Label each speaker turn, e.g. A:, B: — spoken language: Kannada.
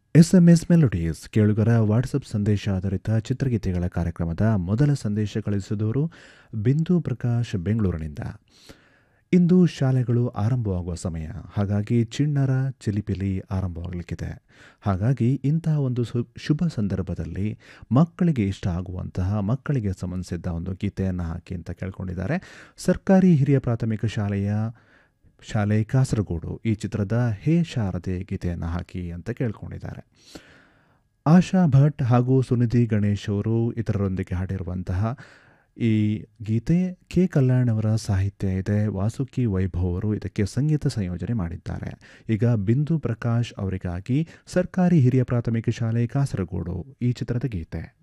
A: ಎಸ್ ಎಂ ಎಸ್ ಮೆಲೋಡೀಸ್ ಕೇಳುಗರ ವಾಟ್ಸಪ್ ಸಂದೇಶ ಆಧಾರಿತ ಚಿತ್ರಗೀತೆಗಳ ಕಾರ್ಯಕ್ರಮದ ಮೊದಲ ಸಂದೇಶ ಕಳಿಸಿದವರು ಬಿಂದು ಪ್ರಕಾಶ್ ಬೆಂಗಳೂರಿನಿಂದ ಇಂದು ಶಾಲೆಗಳು ಆರಂಭವಾಗುವ ಸಮಯ ಹಾಗಾಗಿ ಚಿಣ್ಣರ ಚಿಲಿಪಿಲಿ ಆರಂಭವಾಗಲಿಕ್ಕಿದೆ ಹಾಗಾಗಿ ಇಂತಹ ಒಂದು ಸು ಶುಭ ಸಂದರ್ಭದಲ್ಲಿ ಮಕ್ಕಳಿಗೆ ಇಷ್ಟ ಆಗುವಂತಹ ಮಕ್ಕಳಿಗೆ ಸಂಬಂಧಿಸಿದ್ದ ಒಂದು ಗೀತೆಯನ್ನು ಹಾಕಿ ಅಂತ ಕೇಳ್ಕೊಂಡಿದ್ದಾರೆ ಸರ್ಕಾರಿ ಹಿರಿಯ ಪ್ರಾಥಮಿಕ ಶಾಲೆಯ ಶಾಲೆ ಕಾಸರಗೋಡು ಈ ಚಿತ್ರದ ಹೇ ಶಾರದೆ ಗೀತೆಯನ್ನು ಹಾಕಿ ಅಂತ ಕೇಳ್ಕೊಂಡಿದ್ದಾರೆ ಆಶಾ ಭಟ್ ಹಾಗೂ ಸುನಿಧಿ ಗಣೇಶ್ ಅವರು ಇತರರೊಂದಿಗೆ ಹಾಡಿರುವಂತಹ ಈ ಗೀತೆ ಕೆ ಕಲ್ಯಾಣ್ ಅವರ ಸಾಹಿತ್ಯ ಇದೆ ವಾಸುಕಿ ವೈಭವ್ ಅವರು ಇದಕ್ಕೆ ಸಂಗೀತ ಸಂಯೋಜನೆ ಮಾಡಿದ್ದಾರೆ ಈಗ ಬಿಂದು ಪ್ರಕಾಶ್ ಅವರಿಗಾಗಿ ಸರ್ಕಾರಿ ಹಿರಿಯ ಪ್ರಾಥಮಿಕ ಶಾಲೆ ಕಾಸರಗೋಡು ಈ ಚಿತ್ರದ ಗೀತೆ